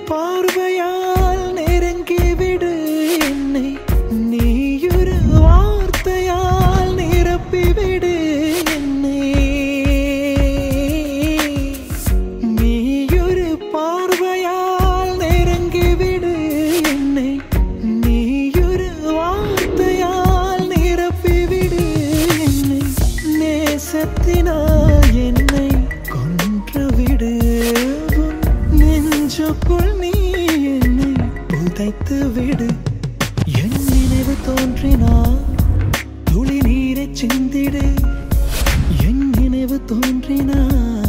பார்வையால் நெருங்கி விடு என்னை நீயொரு வார்த்தையால் நிரப்பி விடு என்னை நீயொரு பார்வையால் நெருங்கி விடு என்னை நீயொரு வார்த்தையால் நிரப்பி விடு என்னை நேசத்தினால் என்னை கொன்று விடு உன் நெஞ்சுக்குள் நீ என்னை புதைத்து விடு என் நினைவு தோன்றினால் துளி நீரை சிந்திடு என் நினைவு தோன்றினால்